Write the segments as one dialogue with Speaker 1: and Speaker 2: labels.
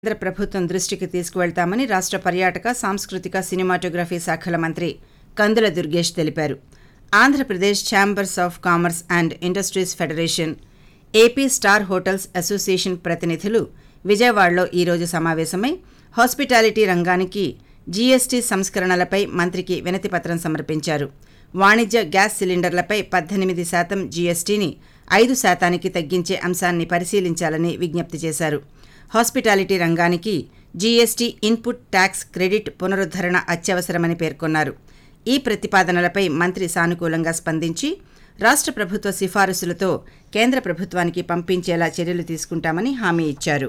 Speaker 1: కేంద్ర ప్రభుత్వం దృష్టికి తీసుకువెళ్తామని రాష్ట్ర పర్యాటక సాంస్కృతిక సినిమాటోగ్రఫీ శాఖల మంత్రి కందుల దుర్గేష్ తెలిపారు Andhra Pradesh chambers of commerce and industries federation AP star hotels association ప్రతినిధులు విజయవాడలో ఈరోజు సమావేశమై హాస్పిటాలిటీ రంగానికి జీఎస్టీ సంస్కరణలపై మంత్రికి వినతిపత్రం సమర్పించారు వాణిజ్య గ్యాస్ సిలిండర్లపై పద్దెనిమిది శాతం జీఎస్టీని ఐదు శాతానికి తగ్గించే అంశాన్ని పరిశీలించాలని విజ్ఞప్తి చేశారు హాస్పిటాలిటీ రంగానికి జీఎస్టీ ఇన్పుట్ ట్యాక్స్ క్రెడిట్ పునరుద్ధరణ అత్యవసరమని పేర్కొన్నారు ఈ ప్రతిపాదనలపై మంత్రి సానుకూలంగా స్పందించి రాష్ట్ర ప్రభుత్వ సిఫారసులతో కేంద్ర ప్రభుత్వానికి పంపించేలా చర్యలు తీసుకుంటామని హామీ ఇచ్చారు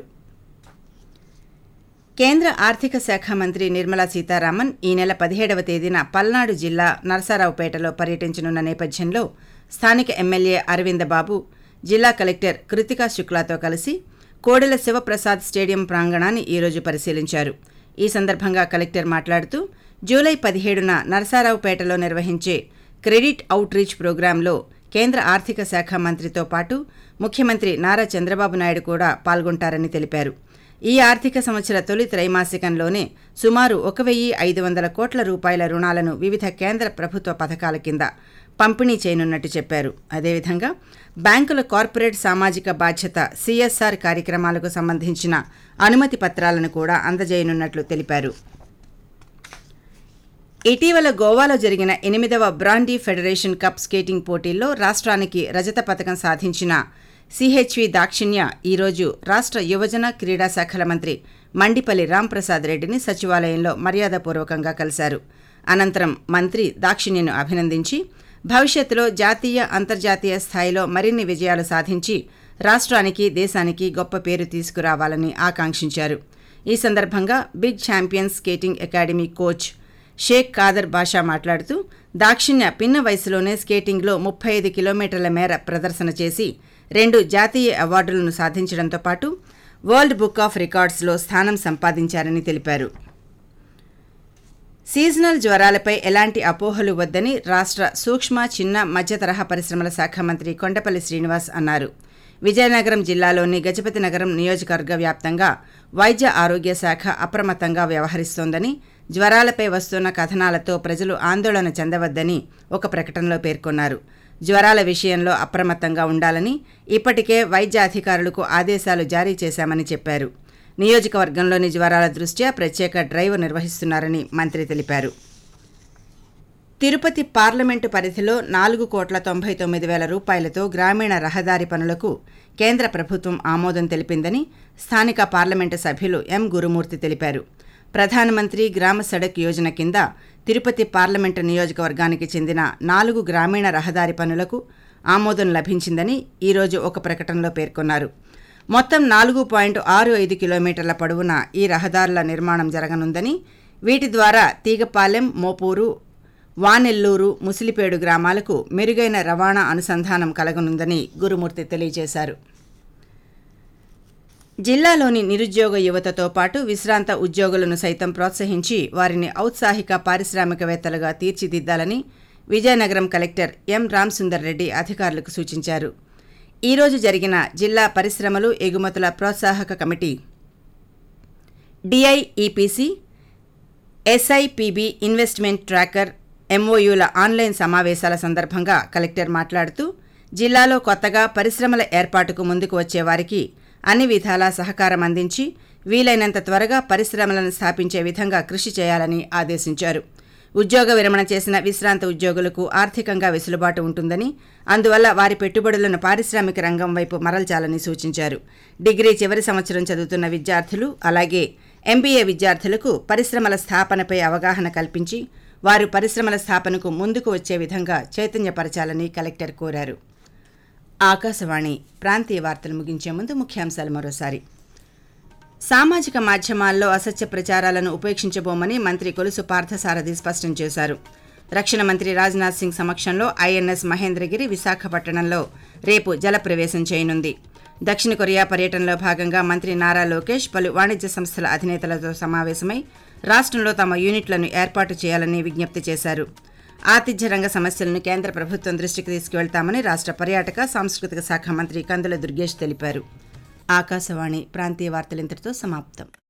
Speaker 1: కేంద్ర ఆర్థిక శాఖ మంత్రి నిర్మలా సీతారామన్ ఈ నెల పదిహేడవ తేదీన పల్నాడు జిల్లా నరసరావుపేటలో పర్యటించనున్న నేపథ్యంలో స్థానిక ఎమ్మెల్యే అరవింద బాబు జిల్లా కలెక్టర్ కృతికా శుక్లాతో కలిసి కోడెల శివప్రసాద్ స్టేడియం ప్రాంగణాన్ని ఈరోజు పరిశీలించారు ఈ సందర్భంగా కలెక్టర్ మాట్లాడుతూ జూలై పదిహేడున నరసారావుపేటలో నిర్వహించే క్రెడిట్ అవుట్ రీచ్ ప్రోగ్రాంలో కేంద్ర ఆర్థిక శాఖ మంత్రితో పాటు ముఖ్యమంత్రి నారా చంద్రబాబు నాయుడు కూడా పాల్గొంటారని తెలిపారు ఈ ఆర్థిక సంవత్సర తొలి త్రైమాసికంలోనే సుమారు ఒక వెయ్యి ఐదు వందల కోట్ల రూపాయల రుణాలను వివిధ కేంద్ర ప్రభుత్వ పథకాల కింద పంపిణీ చేయనున్నట్టు చెప్పారు అదేవిధంగా బ్యాంకుల కార్పొరేట్ సామాజిక బాధ్యత సిఎస్ఆర్ కార్యక్రమాలకు సంబంధించిన అనుమతి పత్రాలను కూడా అందజేయనున్నట్లు తెలిపారు ఇటీవల గోవాలో జరిగిన ఎనిమిదవ బ్రాండీ ఫెడరేషన్ కప్ స్కేటింగ్ పోటీల్లో రాష్ట్రానికి రజత పథకం సాధించిన సిహెచ్వి దాక్షిణ్య ఈరోజు రాష్ట్ర యువజన క్రీడా శాఖల మంత్రి మండిపల్లి రాంప్రసాద్ రెడ్డిని సచివాలయంలో మర్యాదపూర్వకంగా కలిశారు అనంతరం మంత్రి దాక్షిణ్యను అభినందించి భవిష్యత్తులో జాతీయ అంతర్జాతీయ స్థాయిలో మరిన్ని విజయాలు సాధించి రాష్ట్రానికి దేశానికి గొప్ప పేరు తీసుకురావాలని ఆకాంక్షించారు ఈ సందర్భంగా big champions skating academy coach Shaik Khader Basha మాట్లాడుతూ దాక్షిణ్య పిన్న వయసులోనే స్కేటింగ్లో ముప్పై ఐదు కిలోమీటర్ల మేర ప్రదర్శన చేసి రెండు జాతీయ అవార్డులను సాధించడంతో పాటు వరల్డ్ బుక్ ఆఫ్ రికార్డ్స్లో స్థానం సంపాదించారని తెలిపారు సీజనల్ జ్వరాలపై ఎలాంటి అపోహలు వద్దని రాష్ట్ర సూక్ష్మ చిన్న మధ్య తరహా పరిశ్రమల శాఖ మంత్రి కొండపల్లి శ్రీనివాస్ అన్నారు విజయనగరం జిల్లాలోని గజపతి నగరం నియోజకవర్గ వ్యాప్తంగా వైద్య ఆరోగ్య శాఖ అప్రమత్తంగా వ్యవహరిస్తోందని జ్వరాలపై వస్తున్న కథనాలతో ప్రజలు ఆందోళన చెందవద్దని ఒక ప్రకటనలో పేర్కొన్నారు జ్వరాల విషయంలో అప్రమత్తంగా ఉండాలని ఇప్పటికే వైద్య అధికారులకు ఆదేశాలు జారీ చేశామని చెప్పారు నియోజకవర్గంలోని జ్వరాల దృష్ట్యా ప్రత్యేక డ్రైవ్ నిర్వహిస్తున్నారని మంత్రి తెలిపారు తిరుపతి పార్లమెంటు పరిధిలో నాలుగు కోట్ల తొంభై తొమ్మిది వేల రూపాయలతో గ్రామీణ రహదారి పనులకు కేంద్ర ప్రభుత్వం ఆమోదం తెలిపిందని స్థానిక పార్లమెంటు సభ్యులు ఎం గురుమూర్తి తెలిపారు ప్రధానమంత్రి గ్రామ సడక్ యోజన కింద తిరుపతి పార్లమెంటు నియోజకవర్గానికి చెందిన నాలుగు గ్రామీణ రహదారి పనులకు ఆమోదం లభించిందని ఈరోజు ఒక ప్రకటనలో పేర్కొన్నారు మొత్తం నాలుగు పాయింట్ ఆరు ఐదు కిలోమీటర్ల పొడవున ఈ రహదారుల నిర్మాణం జరగనుందని వీటి ద్వారా తీగపాలెం మోపూరు వానెల్లూరు ముసిలిపేడు గ్రామాలకు మెరుగైన రవాణా అనుసంధానం కలగనుందని గురుమూర్తి తెలియజేశారు జిల్లాలోని నిరుద్యోగ యువతతో పాటు విశ్రాంత ఉద్యోగులను సైతం ప్రోత్సహించి వారిని ఔత్సాహిక పారిశ్రామికవేత్తలుగా తీర్చిదిద్దాలని విజయనగరం కలెక్టర్ ఎం రామ్సుందర్ రెడ్డి అధికారులకు సూచించారు ఈరోజు జరిగిన జిల్లా పరిశ్రమలు ఎగుమతుల ప్రోత్సాహక committee DIEPC SIPB investment tracker ఎంఓయూల ఆన్లైన్ సమావేశాల సందర్భంగా కలెక్టర్ మాట్లాడుతూ జిల్లాలో కొత్తగా పరిశ్రమల ఏర్పాటుకు ముందుకు వచ్చే వారికి అన్ని విధాలా సహకారం అందించి వీలైనంత త్వరగా పరిశ్రమలను స్థాపించే విధంగా కృషి చేయాలని ఆదేశించారు ఉద్యోగ విరమణ చేసిన విశ్రాంత ఉద్యోగులకు ఆర్థికంగా వెసులుబాటు ఉంటుందని అందువల్ల వారి పెట్టుబడులను పారిశ్రామిక రంగం వైపు మరల్చాలని సూచించారు డిగ్రీ చివరి సంవత్సరం చదువుతున్న విద్యార్థులు అలాగే ఎంబీఏ విద్యార్థులకు పరిశ్రమల స్థాపనపై అవగాహన కల్పించి వారు పరిశ్రమల స్థాపనకు ముందుకు వచ్చే విధంగా చైతన్యపరచాలని కలెక్టర్ కోరారు ఆకాశవాణి ప్రాంతీయ వార్తలు ముగించే ముందు ముఖ్యాంశాలు మరోసారి సామాజిక మాధ్యమాల్లో అసత్య ప్రచారాలను ఉపేక్షించబోమని మంత్రి కొలుసు పార్థసారథి స్పష్టం చేశారు రక్షణ మంత్రి రాజ్నాథ్ సింగ్ సమక్షంలో ఐఎన్ఎస్ మహేంద్రగిరి విశాఖపట్టణంలో రేపు జలప్రవేశం చేయనుంది దక్షిణ కొరియా పర్యటనలో భాగంగా మంత్రి నారా లోకేష్ పలు వాణిజ్య సంస్థల అధినేతలతో సమావేశమై రాష్ట్రంలో తమ యూనిట్లను ఏర్పాటు చేయాలని విజ్ఞప్తి చేశారు ఆతిథ్య రంగ సమస్యలను కేంద్ర ప్రభుత్వం దృష్టికి తీసుకువెళ్తామని రాష్ట్ర పర్యాటక సాంస్కృతిక శాఖ మంత్రి కందుల దుర్గేష్ తెలిపారు ఆకాశవాణి ప్రాంతీయ వార్తలు ఇంతటితో సమాప్తం